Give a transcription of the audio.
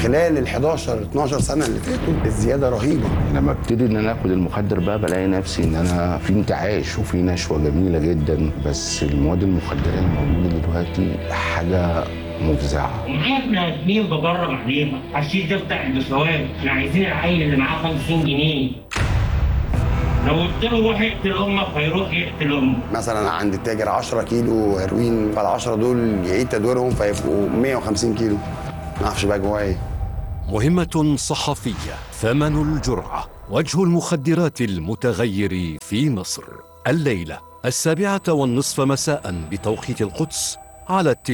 خلال ال 11 12 سنه اللي فاتوا الزياده رهيبه لما ابتدي ان انا اخد المخدر بقى بلاقي نفسي ان انا في انتعاش وفي نشوه جميله جدا بس المواد المخدره اللي موجوده دلوقتي حاجه مفزعه معايا ابن ادمين بجرب عليهم حشيش ده بتاع البشوات احنا عايزين العيل اللي معاه 50 جنيه لو قلت له روح اقتل امك هيروح يقتل امك مثلا عند التاجر 10 كيلو هيروين فال 10 دول يعيد تدويرهم فيبقوا 150 كيلو ما اعرفش بقى جواه ايه مهمة صحفية ثمن الجرعة وجه المخدرات المتغير في مصر الليلة السابعة والنصف مساء بتوقيت القدس على التلفزيون